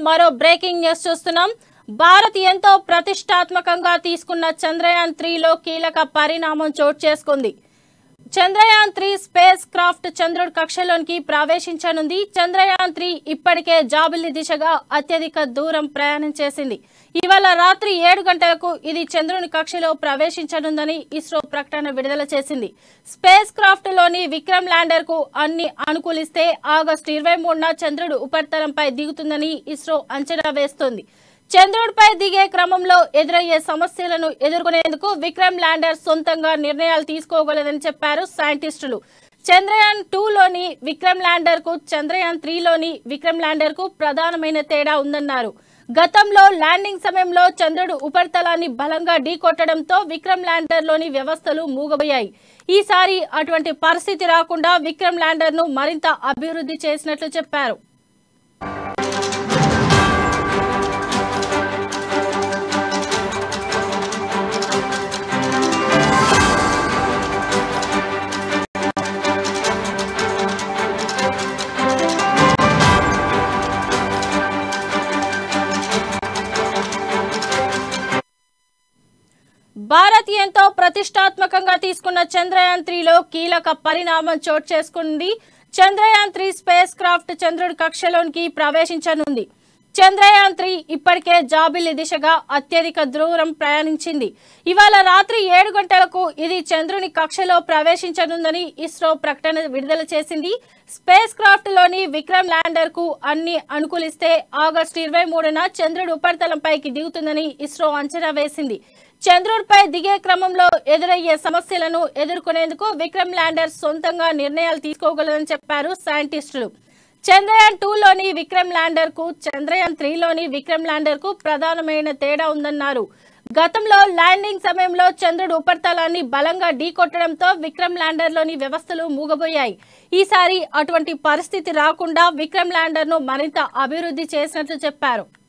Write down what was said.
మరో breaking news చూస్తున్నాం భారత్ ఎంతో ప్రతిష్టాత్మకంగా తీసుకున్న చంద్రయాన్ త్రీలో కీలక పరిణామం చోటు చేసుకుంది చంద్రయాన్ త్రీ స్పేస్ క్రాఫ్ట్ చంద్రుడి కక్షలోనికి ప్రవేశించనుంది చంద్రయాన్ త్రీ ఇప్పటికే జాబిల్లి దిశగా అత్యధిక దూరం ప్రయాణం చేసింది ఇవాళ రాత్రి ఏడు గంటలకు ఇది చంద్రుని కక్షలో ప్రవేశించనుందని ఇస్రో ప్రకటన విడుదల చేసింది స్పేస్ క్రాఫ్ట్ లోని విక్రమ్ ల్యాండర్ కు అన్ని అనుకూలిస్తే ఆగస్టు ఇరవై మూడున చంద్రుడు ఉపరితలంపై దిగుతుందని ఇస్రో అంచనా వేస్తోంది చంద్రుడిపై దిగే క్రమంలో ఎదురయ్యే సమస్యలను ఎదుర్కొనేందుకు విక్రమ్ ల్యాండర్ సొంతంగా నిర్ణయాలు తీసుకోగలదని చెప్పారు సైంటిస్టులు చంద్రయాన్ టూలోని విక్రమ్ ల్యాండర్ కు చంద్రయాన్ త్రీలోని విక్రమ్ ల్యాండర్ కు ప్రధానమైన తేడా ఉందన్నారు గతంలో ల్యాండింగ్ సమయంలో చంద్రుడు ఉపరితలాన్ని బలంగా ఢీకొట్టడంతో విక్రమ్ ల్యాండర్ లోని వ్యవస్థలు మూగబోయాయి ఈసారి అటువంటి పరిస్థితి రాకుండా విక్రమ్ ల్యాండర్ ను మరింత అభివృద్ధి చేసినట్లు చెప్పారు భారత్ ఎంతో ప్రతిష్టాత్మకంగా తీసుకున్న చంద్రయాన్ త్రీలో కీలక పరిణామం చోటు చేసుకుంది చంద్రయాన్ త్రీ స్పేస్ క్రాఫ్ట్ చంద్రుడి కక్షలోనికి ప్రవేశించనుంది చంద్రయాన్ త్రీ ఇప్పటికే జాబిల్లి దిశగా అత్యధిక దూరం ప్రయాణించింది ఇవాళ రాత్రి ఏడు గంటలకు ఇది చంద్రుని కక్షలో ప్రవేశించనుందని ఇస్రో ప్రకటన విడుదల చేసింది స్పేస్ క్రాఫ్ట్ లోని విక్రమ్ ల్యాండర్ కు అన్ని అనుకూలిస్తే ఆగస్టు ఇరవై మూడున చంద్రుడు ఉపరితలంపైకి దిగుతుందని ఇస్రో అంచనా వేసింది చంద్రుడిపై దిగే క్రమంలో ఎదురయ్యే సమస్యలను ఎదుర్కొనేందుకు విక్రమ్ ల్యాండర్ సొంతంగా నిర్ణయాలు తీసుకోగలదని చెప్పారు సైంటిస్టులు చంద్రయాన్ టూలోని విక్రమ్ ల్యాండర్ కు చంద్రయాన్ త్రీలోని విక్రమ్ ల్యాండర్ కు ప్రధానమైన తేడా ఉందన్నారు గతంలో ల్యాండింగ్ సమయంలో చంద్రుడు ఉపరితలాన్ని బలంగా ఢీకొట్టడంతో విక్రమ్ ల్యాండర్ లోని వ్యవస్థలు మూగబోయాయి ఈసారి అటువంటి పరిస్థితి రాకుండా విక్రమ్ ల్యాండర్ ను మరింత అభివృద్ధి చేసినట్లు చెప్పారు